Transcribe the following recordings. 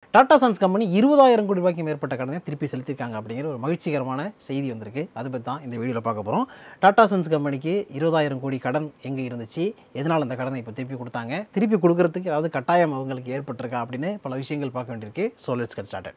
Tata sons company இருபதாயிரம் கோடி ரூபாய்க்கு மேற்பட்ட கடனை திருப்பி செலுத்திருக்காங்க அப்படிங்கிற ஒரு மகிழ்ச்சிகரமான செய்தி வந்திருக்கு அதை பற்றி தான் இந்த வீடியோவில் பார்க்க போகிறோம் டாடா சன்ஸ் கம்பெனிக்கு இருபதாயிரம் கோடி கடன் எங்கே இருந்துச்சு எதனால் அந்த கடனை இப்போ திருப்பி கொடுத்தாங்க திருப்பி கொடுக்கறதுக்கு ஏதாவது கட்டாயம் அவங்களுக்கு ஏற்பட்டிருக்கா அப்படின்னு பல விஷயங்கள் பார்க்க வேண்டியிருக்கு so let's get started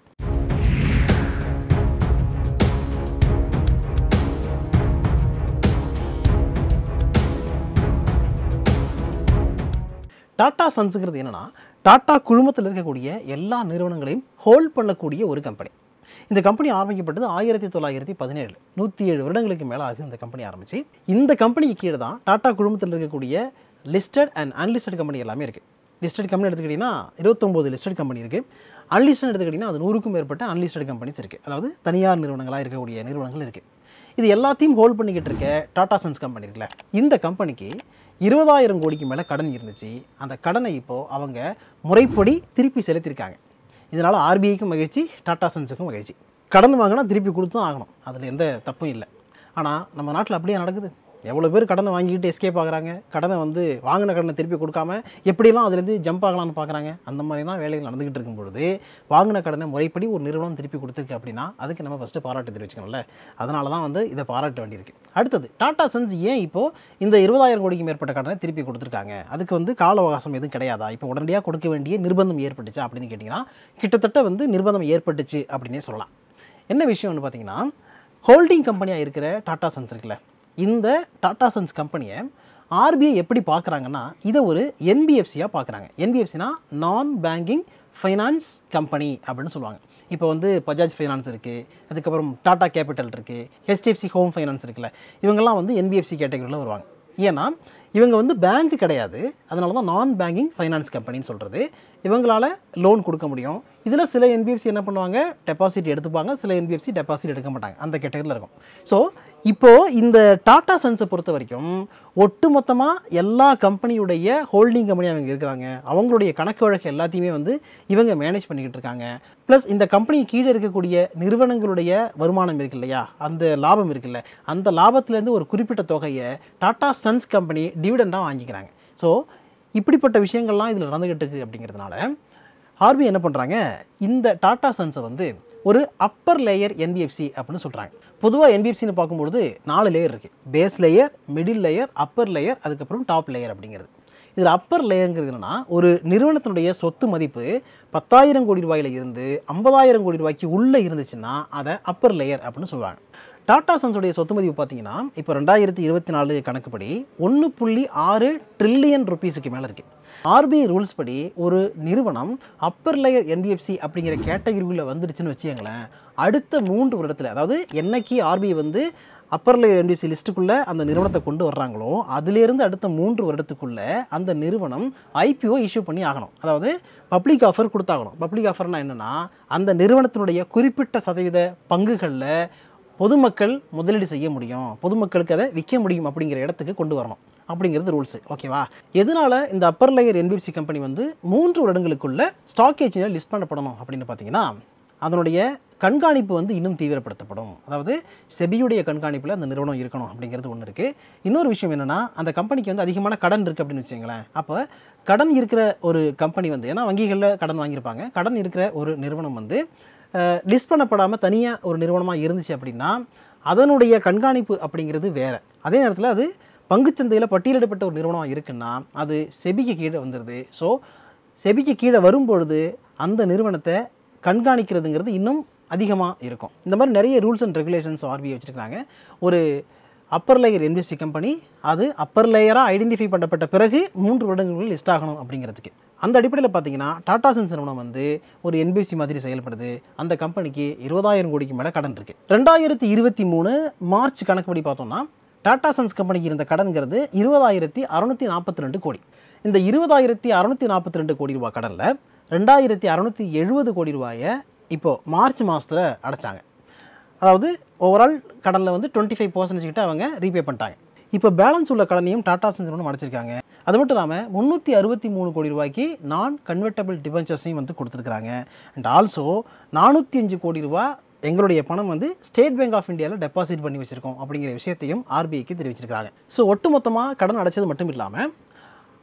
Tata சன்ஸுங்கிறது என்னன்னா டாடா குழுமத்தில் இருக்கக்கூடிய எல்லா நிறுவனங்களையும் ஹோல்ட் பண்ணக்கூடிய ஒரு கம்பெனி இந்த கம்பெனி ஆரம்பிக்கப்பட்டது ஆயிரத்தி தொள்ளாயிரத்தி பதினேழு நூற்றி ஏழு வருடங்களுக்கு மேலே ஆகுது இந்த கம்பெனி ஆரம்பிச்சு இந்த கம்பெனிக்கு கீழே தான் டாடா குழுமத்தில் இருக்கக்கூடிய லிஸ்டட் அண்ட் அன்லிஸ்டட் கம்பெனி எல்லாமே இருக்குது லிஸ்டட் கம்பெனி எடுத்துக்கிட்டிங்கன்னா இருபத்தொம்போது லிஸ்டட் கம்பெனி இருக்குது அன்லிஸ்டட் எடுத்துக்கிட்டிங்கன்னா அது நூறுக்கும் மேற்பட்ட அன்லிஸ்டட் கம்பெனிஸ் இருக்குது அதாவது தனியார் நிறுவனங்களாக இருக்கக்கூடிய நிறுவனங்கள் இருக்குது இது எல்லாத்தையும் ஹோல்ட் பண்ணிக்கிட்டு இருக்க டாடா சன்ஸ் கம்பெனி இருக்குல்ல இந்த கம்பெனிக்கு இருபதாயிரம் கோடிக்கு மேலே கடன் இருந்துச்சு அந்த கடனை இப்போது அவங்க முறைப்படி திருப்பி செலுத்தியிருக்காங்க இதனால் ஆர்பிஐக்கும் மகிழ்ச்சி டாடா சன்ஸுக்கும் மகிழ்ச்சி கடன் வாங்கினா திருப்பி கொடுத்தும் ஆகணும் அதில் எந்த தப்பும் இல்லை ஆனால் நம்ம நாட்டில் அப்படியே நடக்குது எவ்வளோ பேர் கடனை வாங்கிக்கிட்டு எஸ்கேப் ஆகுறாங்க கடனை வந்து வாங்கின கடனை திருப்பி கொடுக்காம எப்படியெல்லாம் அதுலேருந்து ஜம்ப் ஆகலாம்னு பார்க்குறாங்க அந்த மாதிரிலாம் வேலைகள் நடந்துகிட்டு இருக்கும் பொழுது வாங்கின கடனை முறைப்படி ஒரு நிறுவனம் திருப்பி கொடுத்துருக்கு அப்படின்னா அதுக்கு நம்ம ஃபஸ்ட்டு பாராட்டு தெரிவிச்சுக்கணும்ல அதனால தான் வந்து இதை பாராட்ட வேண்டியிருக்கு அடுத்தது டாடா சன்ஸ் ஏன் இப்போது இந்த இருபதாயிரம் கோடிக்கு மேற்பட்ட கடனை திருப்பி கொடுத்துருக்காங்க அதுக்கு வந்து கால அவகாசம் எதுவும் கிடையாதா இப்போ உடனடியாக கொடுக்க வேண்டிய நிர்பந்தம் ஏற்பட்டுச்சு அப்படின்னு கேட்டிங்கன்னா கிட்டத்தட்ட வந்து நிர்பந்தம் ஏற்பட்டுச்சு அப்படின்னே சொல்லலாம் என்ன விஷயம்னு பார்த்தீங்கன்னா ஹோல்டிங் கம்பெனியாக இருக்கிற டாடா சன்ஸ் இருக்குல்ல இந்த டாடா சன்ஸ் கம்பெனியை ஆர்பிஐ எப்படி பார்க்குறாங்கன்னா இதை ஒரு என்பிஎஃப்சியாக பார்க்குறாங்க என்பிஎஃப்சினா நான் பேங்கிங் ஃபைனான்ஸ் கம்பெனி அப்படின்னு சொல்லுவாங்க இப்போ வந்து பஜாஜ் ஃபைனான்ஸ் இருக்குது அதுக்கப்புறம் டாடா கேபிட்டல் இருக்குது ஹெச்டிஎஃப்சி ஹோம் ஃபைனான்ஸ் இருக்குல்ல இவங்கெல்லாம் வந்து என்பிஎஃப்சி கேட்டகரியில் வருவாங்க ஏன்னா இவங்க வந்து பேங்க் கிடையாது அதனால தான் நான் பேங்கிங் ஃபைனான்ஸ் கம்பெனின்னு சொல்கிறது இவங்களால் லோன் கொடுக்க முடியும் இதில் சில என்பிஎஃப்சி என்ன பண்ணுவாங்க டெபாசிட் எடுத்துப்பாங்க சில என்பிஎஃப்சி டெபாசிட் எடுக்க மாட்டாங்க அந்த கேட்டகரியில் இருக்கும் ஸோ இப்போது இந்த டாடா சன்ஸை பொறுத்த வரைக்கும் ஒட்டுமொத்தமாக எல்லா கம்பெனியுடைய ஹோல்டிங் கம்பெனி அவங்க இருக்கிறாங்க அவங்களுடைய கணக்கு வழக்கு எல்லாத்தையுமே வந்து இவங்க மேனேஜ் பண்ணிக்கிட்டு இருக்காங்க ப்ளஸ் இந்த கம்பெனி கீழே இருக்கக்கூடிய நிறுவனங்களுடைய வருமானம் இருக்கு இல்லையா அந்த லாபம் இருக்குல்ல அந்த லாபத்துலேருந்து ஒரு குறிப்பிட்ட தொகையை டாடா சன்ஸ் கம்பெனி டிவிடெண்டாக வாங்கிக்கிறாங்க ஸோ இப்படிப்பட்ட விஷயங்கள்லாம் இதில் நடந்துகிட்டு இருக்கு அப்படிங்கிறதுனால ஆர்பிஐ என்ன பண்ணுறாங்க இந்த டாடா சன்ஸை வந்து ஒரு அப்பர் லேயர் என்பிஎஃப்சி அப்படின்னு சொல்கிறாங்க பொதுவாக என்பிஎஃப்சின்னு பார்க்கும்பொழுது நாலு லேயர் இருக்குது base layer middle layer upper layer அதுக்கப்புறம் டாப் லேயர் அப்படிங்கிறது இதில் அப்பர் லேயருங்கிறது என்னென்னா ஒரு நிறுவனத்தினுடைய சொத்து மதிப்பு பத்தாயிரம் கோடி ரூபாயில் இருந்து ஐம்பதாயிரம் கோடி ரூபாய்க்கு உள்ளே இருந்துச்சுன்னா அதை அப்பர் லேயர் அப்படின்னு சொல்லுவாங்க டாடா சன்ஸுடைய சொத்து மதிப்பு பார்த்தீங்கன்னா இப்போ ரெண்டாயிரத்தி இருபத்தி நாலு கணக்குப்படி ஒன்று புள்ளி ஆறு ட்ரில்லியன் ருபீஸுக்கு மேலே இருக்குது ஆர்பிஐ ரூல்ஸ் படி ஒரு நிறுவனம் அப்பர் லேயர் என்பிஎஃப்சி அப்படிங்கிற கேட்டகரிக்குள்ளே வந்துடுச்சுன்னு வச்சுக்கோங்களேன் அடுத்த மூன்று வருடத்தில் அதாவது என்னைக்கு ஆர்பிஐ வந்து அப்பர் லேயர் என்பிஎஃப்சி லிஸ்ட்டுக்குள்ளே அந்த நிறுவனத்தை கொண்டு வர்றாங்களோ அதுலேருந்து அடுத்த மூன்று வருடத்துக்குள்ளே அந்த நிறுவனம் ஐபிஓ இஷ்யூ பண்ணி ஆகணும் அதாவது பப்ளிக் ஆஃபர் கொடுத்தாகணும் பப்ளிக் ஆஃபர்னா என்னென்னா அந்த நிறுவனத்தினுடைய குறிப்பிட்ட சதவீத பங்குகளில் பொதுமக்கள் முதலீடு செய்ய முடியும் பொதுமக்களுக்கு அதை விற்க முடியும் அப்படிங்கிற இடத்துக்கு கொண்டு வரணும் அப்படிங்கிறது ரூல்ஸு ஓகேவா எதனால் இந்த அப்பர் லேயர் என்பிஎஃப்சி கம்பெனி வந்து மூன்று வருடங்களுக்குள்ள ஸ்டாக் எக்ஸ்சேஞ்சில் லிஸ்ட் பண்ணப்படணும் அப்படின்னு பார்த்தீங்கன்னா அதனுடைய கண்காணிப்பு வந்து இன்னும் தீவிரப்படுத்தப்படும் அதாவது செபியுடைய கண்காணிப்பில் அந்த நிறுவனம் இருக்கணும் அப்படிங்கிறது ஒன்று இருக்குது இன்னொரு விஷயம் என்னென்னா அந்த கம்பெனிக்கு வந்து அதிகமான கடன் இருக்குது அப்படின்னு வச்சுங்களேன் அப்போ கடன் இருக்கிற ஒரு கம்பெனி வந்து ஏன்னா வங்கிகளில் கடன் வாங்கியிருப்பாங்க கடன் இருக்கிற ஒரு நிறுவனம் வந்து லிஸ்ட் பண்ணப்படாமல் தனியாக ஒரு நிறுவனமாக இருந்துச்சு அப்படின்னா அதனுடைய கண்காணிப்பு அப்படிங்கிறது வேறு அதே நேரத்தில் அது பங்குச்சந்தையில் பட்டியலிடப்பட்ட ஒரு நிறுவனம் இருக்குன்னா அது செபிக்கு கீழே வந்துடுது ஸோ செபிக்கு கீழே வரும்பொழுது அந்த நிறுவனத்தை கண்காணிக்கிறதுங்கிறது இன்னும் அதிகமாக இருக்கும் இந்த மாதிரி நிறைய ரூல்ஸ் அண்ட் ரெகுலேஷன்ஸ் ஆர்பிஐ வச்சுருக்காங்க ஒரு அப்பர் லேயர் என்பிஎஃப்சி கம்பெனி அது அப்பர் லேயராக ஐடென்டிஃபை பண்ணப்பட்ட பிறகு மூன்று வருடங்களுக்குள் லிஸ்ட் ஆகணும் அப்படிங்கிறதுக்கு அந்த அடிப்படையில் பார்த்தீங்கன்னா டாடா சன்ஸ் நிறுவனம் வந்து ஒரு என்பிஎஃப்சி மாதிரி செயல்படுது அந்த கம்பெனிக்கு இருபதாயிரம் கோடிக்கு மேலே கடன் இருக்குது ரெண்டாயிரத்தி இருபத்தி மூணு மார்ச் கணக்குப்படி பார்த்தோம்னா டாடா சன்ஸ் கம்பெனிக்கு இருந்த கடன்கிறது இருபதாயிரத்தி அறநூற்றி நாற்பத்தி ரெண்டு கோடி இந்த இருபதாயிரத்தி அறநூற்றி நாற்பத்தி ரெண்டு கோடி ரூபாய் கடனில் ரெண்டாயிரத்தி அறநூற்றி எழுபது கோடி ரூபாயை இப்போது மார்ச் மாதத்தில் அடைச்சாங்க அதாவது ஓவரால் கடனில் வந்து டுவெண்ட்டி ஃபைவ் பர்சன்டேஜ் கிட்ட அவங்க ரீபே பண்ணிட்டாங்க இப்போ பேலன்ஸ் உள்ள கடனையும் டாடா சன்ஸ் நிறுவனம் அடைச்சிருக்காங்க அது மட்டும் இல்லாமல் முந்நூற்றி அறுபத்தி மூணு கோடி ரூபாய்க்கு நான் கன்வெர்ட்டபிள் டிபென்ச்சர்ஸையும் வந்து கொடுத்துருக்காங்க அண்ட் ஆல்சோ நானூற்றி அஞ்சு கோடி ரூபா எங்களுடைய பணம் வந்து ஸ்டேட் பேங்க் ஆஃப் இந்தியாவில் டெபாசிட் பண்ணி வச்சுருக்கோம் அப்படிங்கிற விஷயத்தையும் ஆர்பிஐக்கு தெரிவிச்சிருக்காங்க ஸோ ஒட்டுமொத்தமாக கடன் அடைச்சது மட்டும் இல்லாமல்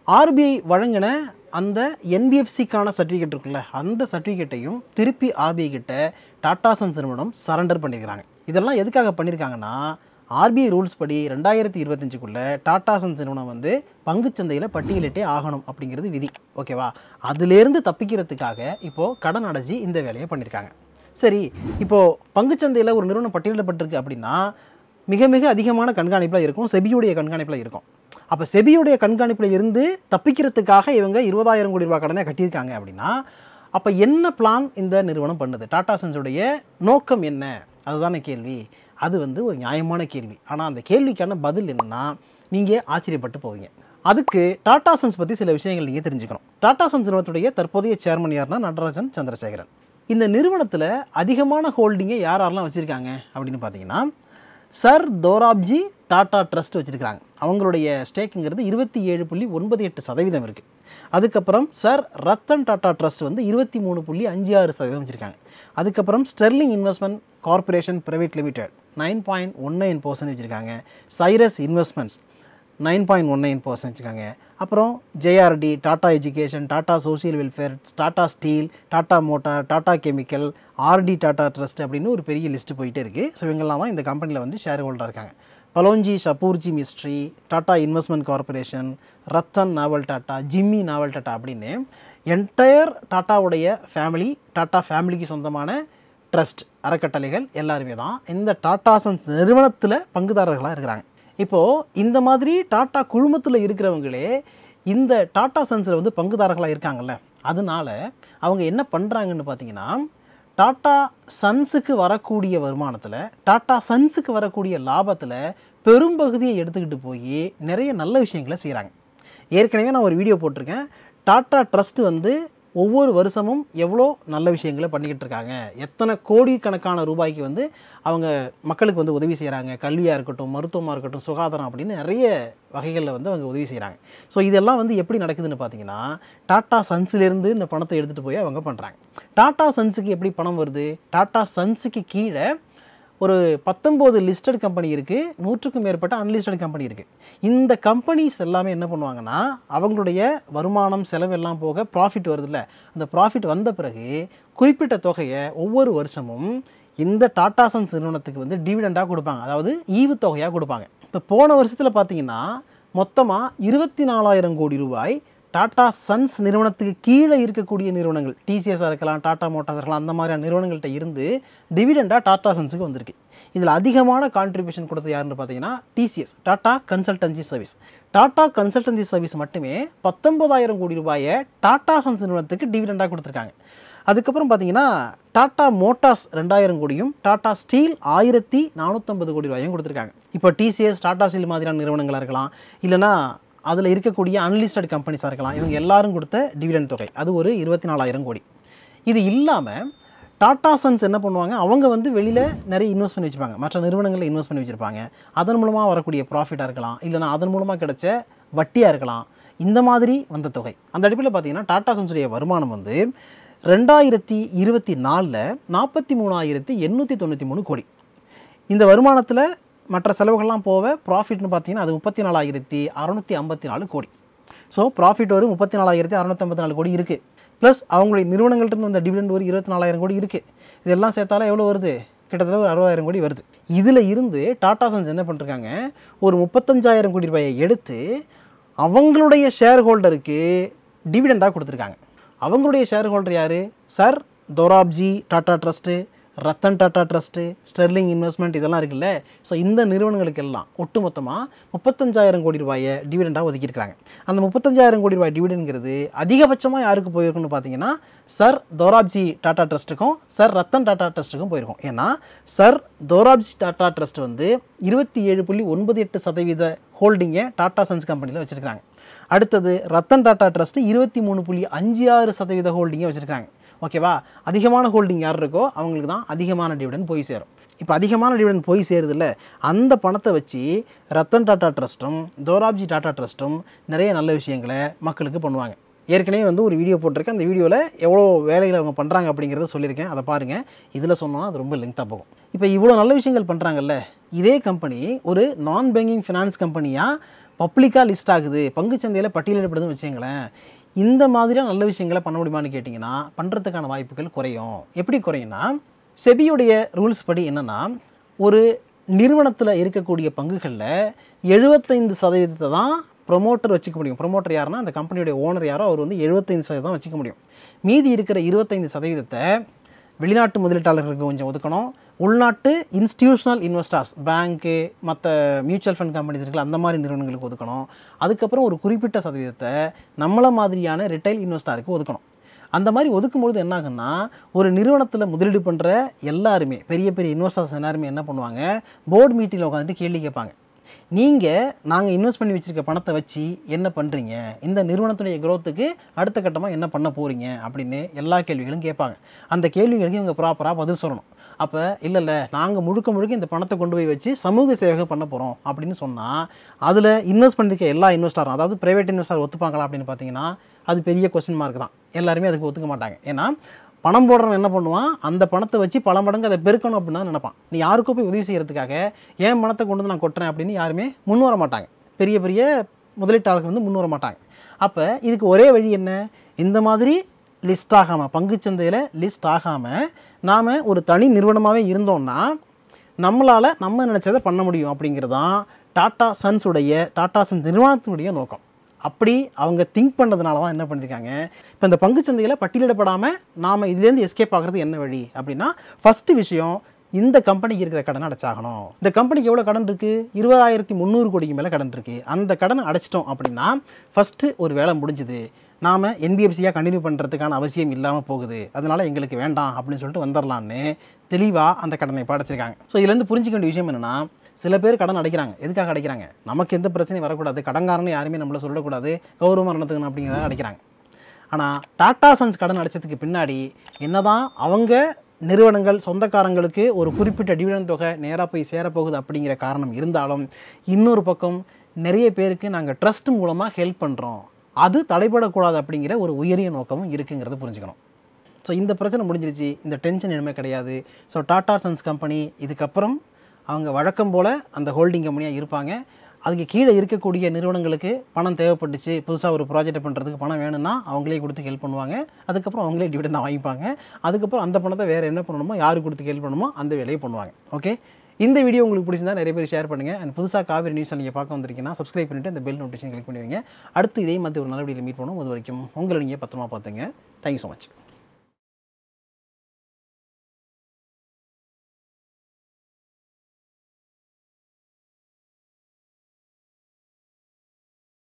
ஆர்பிஐ வழங்கின அந்த என்பிஎஃப்சிக்கான சர்டிஃபிகேட் இருக்குல்ல அந்த சர்டிஃபிகேட்டையும் திருப்பி ஆர்பிஐ கிட்ட டாடா சன்ஸ் நிறுவனம் சரண்டர் பண்ணியிருக்கிறாங்க இதெல்லாம் எதுக்காக பண்ணியிருக்காங்கன்னா ஆர்பிஐ ரூல்ஸ் படி ரெண்டாயிரத்தி இருபத்தஞ்சுக்குள்ளே டாடா சன்ஸ் நிறுவனம் வந்து பங்குச்சந்தையில் பட்டியலிட்டே ஆகணும் அப்படிங்கிறது விதி ஓகேவா அதுலேருந்து தப்பிக்கிறதுக்காக இப்போது கடன் அடைச்சி இந்த வேலையை பண்ணியிருக்காங்க சரி இப்போது பங்குச்சந்தையில் ஒரு நிறுவனம் பட்டியலிடப்பட்டிருக்கு அப்படின்னா மிக மிக அதிகமான கண்காணிப்பில் இருக்கும் செபியுடைய கண்காணிப்பில் இருக்கும் அப்போ செபியுடைய கண்காணிப்பில் இருந்து தப்பிக்கிறதுக்காக இவங்க இருபதாயிரம் கோடி ரூபாய் கடனை கட்டியிருக்காங்க அப்படின்னா அப்போ என்ன பிளான் இந்த நிறுவனம் பண்ணுது டாடா சன்ஸுடைய நோக்கம் என்ன அதுதானே கேள்வி அது வந்து ஒரு நியாயமான கேள்வி ஆனால் அந்த கேள்விக்கான பதில் என்னன்னா நீங்கள் ஆச்சரியப்பட்டு போவீங்க அதுக்கு டாடா சன்ஸ் பற்றி சில விஷயங்கள் நீங்கள் தெரிஞ்சுக்கணும் டாடா சன்ஸ் நிறுவனத்துடைய தற்போதைய சேர்மன் யாருன்னா நடராஜன் சந்திரசேகரன் இந்த நிறுவனத்தில் அதிகமான ஹோல்டிங்கை யார் யாரெல்லாம் வச்சுருக்காங்க அப்படின்னு பார்த்தீங்கன்னா சர் தோராப்ஜி டாடா ட்ரஸ்ட் வச்சுருக்காங்க அவங்களுடைய ஸ்டேக்குங்கிறது இருபத்தி ஏழு புள்ளி ஒன்பது எட்டு சதவீதம் இருக்குது அதுக்கப்புறம் சர் ரத்தன் டாடா ட்ரஸ்ட் வந்து இருபத்தி மூணு புள்ளி அஞ்சு ஆறு சதவீதம் வச்சுருக்காங்க அதுக்கப்புறம் sterling investment corporation private limited nine point one nine percent வச்சுருக்காங்க Cyrus investments nine point one nine percent வச்சுருக்காங்க அப்புறம் JRD Tata education Tata social welfare Tata steel Tata motor Tata chemical RD Tata trust அப்படின்னு ஒரு பெரிய லிஸ்ட்டு போயிட்டே இருக்குது ஸோ இவங்கெல்லாம் தான் இந்த கம்பெனியில் வந்து ஷேர் ஹோல்டராக இருக்காங்க பலோஞ்சி ஷப்பூர்ஜி மிஸ்ட்ரி டாடா இன்வெஸ்ட்மெண்ட் கார்ப்பரேஷன் ரத்தன் நாவல் டாட்டா ஜிம்மி நாவல் டாட்டா அப்படின்னு என்டையர் டாட்டாவுடைய ஃபேமிலி டாட்டா ஃபேமிலிக்கு சொந்தமான ட்ரஸ்ட் அறக்கட்டளைகள் எல்லாருமே தான் இந்த டாடா சன்ஸ் நிறுவனத்தில் பங்குதாரர்களாக இருக்கிறாங்க இப்போது இந்த மாதிரி டாட்டா குழுமத்தில் இருக்கிறவங்களே இந்த டாடா சன்ஸில் வந்து பங்குதாரர்களாக இருக்காங்கல்ல அதனால அவங்க என்ன பண்ணுறாங்கன்னு பார்த்தீங்கன்னா டாடா சன்ஸுக்கு வரக்கூடிய வருமானத்தில் டாடா சன்ஸுக்கு வரக்கூடிய லாபத்தில் பெரும்பகுதியை எடுத்துக்கிட்டு போய் நிறைய நல்ல விஷயங்களை செய்கிறாங்க ஏற்கனவே நான் ஒரு வீடியோ போட்டிருக்கேன் டாடா ட்ரஸ்ட் வந்து ஒவ்வொரு வருஷமும் எவ்வளோ நல்ல விஷயங்களை பண்ணிக்கிட்டு இருக்காங்க எத்தனை கோடி கணக்கான ரூபாய்க்கு வந்து அவங்க மக்களுக்கு வந்து உதவி செய்கிறாங்க கல்வியாக இருக்கட்டும் மருத்துவமாக இருக்கட்டும் சுகாதாரம் அப்படின்னு நிறைய வகைகளில் வந்து அவங்க உதவி செய்கிறாங்க ஸோ இதெல்லாம் வந்து எப்படி நடக்குதுன்னு பார்த்தீங்கன்னா டாடா சன்ஸ்லேருந்து இந்த பணத்தை எடுத்துகிட்டு போய் அவங்க பண்ணுறாங்க டாடா சன்ஸுக்கு எப்படி பணம் வருது டாடா சன்ஸுக்கு கீழே ஒரு பத்தொம்போது லிஸ்டட் கம்பெனி இருக்குது நூற்றுக்கும் மேற்பட்ட அன்லிஸ்டட் கம்பெனி இருக்குது இந்த கம்பெனிஸ் எல்லாமே என்ன பண்ணுவாங்கன்னா அவங்களுடைய வருமானம் செலவு எல்லாம் போக ப்ராஃபிட் வருதுல்ல அந்த ப்ராஃபிட் வந்த பிறகு குறிப்பிட்ட தொகையை ஒவ்வொரு வருஷமும் இந்த டாடா சன்ஸ் நிறுவனத்துக்கு வந்து டிவிடெண்டாக கொடுப்பாங்க அதாவது ஈவுத்தொகையாக கொடுப்பாங்க இப்போ போன வருஷத்தில் பார்த்தீங்கன்னா மொத்தமாக இருபத்தி நாலாயிரம் கோடி ரூபாய் டாடா சன்ஸ் நிறுவனத்துக்கு கீழே இருக்கக்கூடிய நிறுவனங்கள் டிசிஎஸ்ஸாக இருக்கலாம் டாடா மோட்டார்ஸ் இருக்கலாம் அந்த மாதிரியான நிறுவனங்கள்ட்ட இருந்து டிவிடெண்டாக டாடா சன்ஸுக்கு வந்திருக்கு இதில் அதிகமான கான்ட்ரிபியூஷன் கொடுத்தது யாருன்னு பார்த்தீங்கன்னா TCS Tata consultancy service Tata consultancy service மட்டுமே பத்தொன்பதாயிரம் கோடி ரூபாயை டாடா சன்ஸ் நிறுவனத்துக்கு டிவிடெண்டாக கொடுத்துருக்காங்க அதுக்கப்புறம் பார்த்தீங்கன்னா டாடா மோட்டார்ஸ் ரெண்டாயிரம் கோடியும் டாடா ஸ்டீல் ஆயிரத்தி நானூற்றம்பது கோடி ரூபாயும் கொடுத்துருக்காங்க இப்போ டிசிஎஸ் டாடா ஸ்டீல் மாதிரியான நிறுவனங்களாக இருக்கலாம் இல்லைனா அதில் இருக்கக்கூடிய அன்லிஸ்டட் கம்பெனிஸாக இருக்கலாம் இவங்க எல்லாரும் கொடுத்த டிவிடெண்ட் தொகை அது ஒரு இருபத்தி நாலாயிரம் கோடி இது இல்லாமல் டாடா சன்ஸ் என்ன பண்ணுவாங்க அவங்க வந்து வெளியில் நிறைய இன்வெஸ்ட் பண்ணி வச்சுப்பாங்க மற்ற நிறுவனங்களில் இன்வெஸ்ட் பண்ணி வச்சுருப்பாங்க அதன் மூலமாக வரக்கூடிய ப்ராஃபிட்டாக இருக்கலாம் இல்லைனா அதன் மூலமாக கிடைச்ச வட்டியாக இருக்கலாம் இந்த மாதிரி வந்த தொகை அந்த அடிப்படையில் பார்த்தீங்கன்னா டாடா சன்ஸுடைய வருமானம் வந்து ரெண்டாயிரத்தி இருபத்தி நாலில் நாற்பத்தி மூணாயிரத்தி எண்ணூற்றி தொண்ணூற்றி மூணு கோடி இந்த வருமானத்தில் மற்ற செலவுகள்லாம் போக ப்ராஃபிட்னு பார்த்தீங்கன்னா அது முப்பத்தி நாலாயிரத்தி அறநூற்றி ஐம்பத்தி நாலு கோடி ஸோ ப்ராஃபிட் ஒரு முப்பத்தி நாலாயிரத்தி அறநூற்றி ஐம்பத்தி நாலு கோடி இருக்குது ப்ளஸ் அவங்களுடைய நிறுவனங்கள்ட்ட வந்த டிவிடெண்ட் ஒரு இருபத்தி நாலாயிரம் கோடி இருக்குது இதெல்லாம் சேர்த்தாலும் எவ்வளோ வருது கிட்டத்தட்ட ஒரு அறுபதாயிரம் கோடி வருது இதில் இருந்து டாடா சன்ஸ் என்ன பண்ணிருக்காங்க ஒரு முப்பத்தஞ்சாயிரம் கோடி ரூபாயை எடுத்து அவங்களுடைய ஷேர் ஹோல்டருக்கு டிவிடெண்டாக கொடுத்துருக்காங்க அவங்களுடைய ஷேர் ஹோல்டர் யார் sir Dorabji Tata trust Ratan Tata trust sterling investment இதெல்லாம் இருக்குல்ல ஸோ இந்த நிறுவனங்களுக்கு எல்லாம் ஒட்டுமொத்தமாக முப்பத்தஞ்சாயிரம் கோடி ரூபாயை டிவிடெண்டாக ஒதுக்கியிருக்காங்க அந்த முப்பத்தஞ்சாயிரம் கோடி ரூபாய் டிவிடெண்ட்ங்கிறது அதிகபட்சமாக யாருக்கு போயிருக்குன்னு பார்த்தீங்கன்னா சர் தோராப்ஜி டாடா ட்ரஸ்ட்டுக்கும் சர் ரத்தன் டாடா ட்ரஸ்ட்டுக்கும் போயிருக்கும் ஏன்னா சர் தோராப்ஜி டாடா ட்ரஸ்ட் வந்து இருபத்தி ஏழு புள்ளி ஒன்பது எட்டு சதவீத ஹோல்டிங்கை டாடா சன்ஸ் கம்பெனியில் வச்சுருக்காங்க அடுத்தது ரத்தன் டாடா ட்ரஸ்ட் இருபத்தி மூணு புள்ளி அஞ்சு ஆறு சதவீத ஹோல்டிங்கை வச்சுருக்காங்க ஓகேவா அதிகமான ஹோல்டிங் யார் இருக்கோ அவங்களுக்கு தான் அதிகமான டிவிடன் போய் சேரும் இப்போ அதிகமான டிவிடன் போய் சேருதில்ல அந்த பணத்தை வச்சு ரத்தன் டாடா ட்ரஸ்ட்டும் தோராப்ஜி டாடா ட்ரஸ்ட்டும் நிறைய நல்ல விஷயங்களை மக்களுக்கு பண்ணுவாங்க ஏற்கனவே வந்து ஒரு வீடியோ போட்டிருக்கேன் அந்த வீடியோவில் எவ்வளோ வேலைகளை அவங்க பண்ணுறாங்க அப்படிங்கிறத சொல்லியிருக்கேன் அதை பாருங்கள் இதில் சொன்னோன்னா அது ரொம்ப லெங்க்தாக போகும் இப்போ இவ்வளோ நல்ல விஷயங்கள் பண்ணுறாங்கல்ல இதே கம்பெனி ஒரு நான் பேங்கிங் ஃபினான்ஸ் கம்பெனியாக பப்ளிக்காக லிஸ்ட் ஆகுது பங்குச்சந்தையில் பட்டியலிடப்படுதுன்னு வச்சுங்களேன் இந்த மாதிரியான நல்ல விஷயங்களை பண்ண முடியுமான்னு கேட்டிங்கன்னா பண்ணுறதுக்கான வாய்ப்புகள் குறையும் எப்படி குறையும்னா செபியுடைய ரூல்ஸ் படி என்னென்னா ஒரு நிறுவனத்தில் இருக்கக்கூடிய பங்குகளில் எழுபத்தைந்து சதவீதத்தை தான் ப்ரொமோட்டர் வச்சுக்க முடியும் ப்ரொமோட்டர் யாருன்னா அந்த கம்பெனியுடைய ஓனர் யாரோ அவர் வந்து எழுபத்தைந்து சதவீதம் வச்சுக்க முடியும் மீதி இருக்கிற இருபத்தைந்து சதவீதத்தை வெளிநாட்டு முதலீட்டாளர்களுக்கு கொஞ்சம் ஒதுக்கணும் உள்நாட்டு இன்ஸ்டிடியூஷனல் இன்வெஸ்டர்ஸ் பேங்க்கு மற்ற மியூச்சுவல் ஃபண்ட் கம்பெனிஸ் இருக்குல்ல அந்த மாதிரி நிறுவனங்களுக்கு ஒதுக்கணும் அதுக்கப்புறம் ஒரு குறிப்பிட்ட சதவீதத்தை நம்மள மாதிரியான ரிட்டைல் இன்வெஸ்டருக்கு ஒதுக்கணும் அந்த மாதிரி ஒதுக்கும்பொழுது என்ன ஆகுன்னா ஒரு நிறுவனத்தில் முதலீடு பண்ணுற எல்லாருமே பெரிய பெரிய இன்வெஸ்டர்ஸ் எல்லாருமே என்ன பண்ணுவாங்க போர்டு மீட்டிங்கில் உட்காந்துட்டு கேள்வி கேட்பாங்க நீங்கள் நாங்கள் இன்வெஸ்ட் பண்ணி வச்சுருக்க பணத்தை வச்சு என்ன பண்ணுறீங்க இந்த நிறுவனத்துடைய growth-க்கு அடுத்த கட்டமாக என்ன பண்ண போகிறீங்க அப்படின்னு எல்லா கேள்விகளும் கேட்பாங்க அந்த கேள்விகளுக்கு இவங்க ப்ராப்பராக பதில் சொல்லணும் அப்போ இல்லை இல்லை நாங்கள் முழுக்க முழுக்க இந்த பணத்தை கொண்டு போய் வச்சு சமூக சேவை பண்ண போகிறோம் அப்படின்னு சொன்னால் அதில் இன்வெஸ்ட் பண்ணிருக்க எல்லா இன்வெஸ்டரும் அதாவது ப்ரைவேட் இன்வெஸ்டர் ஒத்துப்பாங்களா அப்படின்னு பார்த்தீங்கன்னா அது பெரிய கொஸ்டின் மார்க் தான் எல்லாருமே அதுக்கு ஒத்துக்க மாட்டாங்க ஏன்னா பணம் போடுறவன் என்ன பண்ணுவான் அந்த பணத்தை வச்சு பல மடங்கு அதை பெருக்கணும் அப்படின்னு தான் நினைப்பான் நீ யாருக்கோ போய் உதவி செய்கிறதுக்காக ஏன் பணத்தை கொண்டு வந்து நான் கொட்டுறேன் அப்படின்னு யாருமே முன் வர மாட்டாங்க பெரிய பெரிய முதலீட்டாளர்கள் வந்து முன் வர மாட்டாங்க அப்போ இதுக்கு ஒரே வழி என்ன இந்த மாதிரி லிஸ்ட் ஆகாமல் பங்குச்சந்தையில் லிஸ்ட் ஆகாமல் நாம் ஒரு தனி நிறுவனமாகவே இருந்தோம்னா நம்மளால் நம்ம நினச்சதை பண்ண முடியும் அப்படிங்கிறது தான் டாடா சன்ஸ் உடைய டாடா சன்ஸ் நிறுவனத்தினுடைய நோக்கம் அப்படி அவங்க திங்க் பண்ணதுனால தான் என்ன பண்ணியிருக்காங்க இப்போ இந்த பங்குச்சந்தையில் பட்டியலிடப்படாமல் நாம் இதுலேருந்து எஸ்கேப் ஆகிறது என்ன வழி அப்படின்னா ஃபஸ்ட்டு விஷயம் இந்த கம்பெனிக்கு இருக்கிற கடனை அடைச்சாகணும் இந்த கம்பெனிக்கு எவ்வளோ கடன் இருக்குது இருபதாயிரத்தி முந்நூறு கோடிக்கு மேலே கடன் இருக்குது அந்த கடனை அடைச்சிட்டோம் அப்படின்னா ஃபஸ்ட்டு ஒரு வேலை முடிஞ்சுது நாம் என்பிஎஃப்சியாக கண்டினியூ பண்ணுறதுக்கான அவசியம் இல்லாமல் போகுது அதனால் எங்களுக்கு வேண்டாம் அப்படின்னு சொல்லிட்டு வந்துடலான்னு தெளிவாக அந்த கடனை படைச்சிருக்காங்க ஸோ இதுலேருந்து புரிஞ்சிக்க வேண்டிய விஷயம் என்னென்னா சில பேர் கடன் அடைக்கிறாங்க எதுக்காக அடைக்கிறாங்க நமக்கு எந்த பிரச்சனையும் வரக்கூடாது கடன்காரன்னு யாருமே நம்மள சொல்லக்கூடாது கௌரவ மரணத்துக்கு அப்படிங்கிறத அடைக்கிறாங்க ஆனால் டாடா சன்ஸ் கடன் அடைச்சதுக்கு பின்னாடி என்னதான் அவங்க நிறுவனங்கள் சொந்தக்காரங்களுக்கு ஒரு குறிப்பிட்ட டிவிடன் தொகை நேராக போய் சேரப்போகுது அப்படிங்கிற காரணம் இருந்தாலும் இன்னொரு பக்கம் நிறைய பேருக்கு நாங்கள் ட்ரஸ்ட் மூலமாக ஹெல்ப் பண்ணுறோம் அது தடைபடக்கூடாது அப்படிங்கிற ஒரு உயரிய நோக்கமும் இருக்குங்கிறத புரிஞ்சுக்கணும் ஸோ இந்த பிரச்சனை முடிஞ்சிருச்சு இந்த டென்ஷன் இனிமேல் கிடையாது ஸோ டாடா சன்ஸ் கம்பெனி இதுக்கப்புறம் அவங்க வழக்கம் போல் அந்த ஹோல்டிங் கம்பெனியாக இருப்பாங்க அதுக்கு கீழே இருக்கக்கூடிய நிறுவனங்களுக்கு பணம் தேவைப்பட்டுச்சு புதுசாக ஒரு ப்ராஜெக்ட் பண்ணுறதுக்கு பணம் வேணும்னா அவங்களே கொடுத்து ஹெல்ப் பண்ணுவாங்க அதுக்கப்புறம் அவங்களே டிவிடன் வாங்கிப்பாங்க அதுக்கப்புறம் அந்த பணத்தை வேறு என்ன பண்ணணுமோ யாருக்கு கொடுத்து ஹெல்ப் பண்ணணுமோ அந்த வேலையை பண்ணுவாங்க ஓகே இந்த வீடியோ உங்களுக்கு பிடிச்சிருந்தா நிறைய பேர் ஷேர் பண்ணுங்கள் அண்ட் புதுசாக காவிரி நியூஸ் நீங்கள் பார்க்க வந்திருக்கீங்கன்னா சப்ஸ்கிரைப் பண்ணிட்டு அந்த பெல் நோட்டிஃபிகேஷன் கிளிக் பண்ணுவீங்க அடுத்து இதே மாதிரி ஒரு நல்ல வீடியோவில் மீட் பண்ணுவோம் அது வரைக்கும் உங்களை நீங்கள் பத்திரமா பார்த்துங்க தேங்க்யூ ஸோ மச்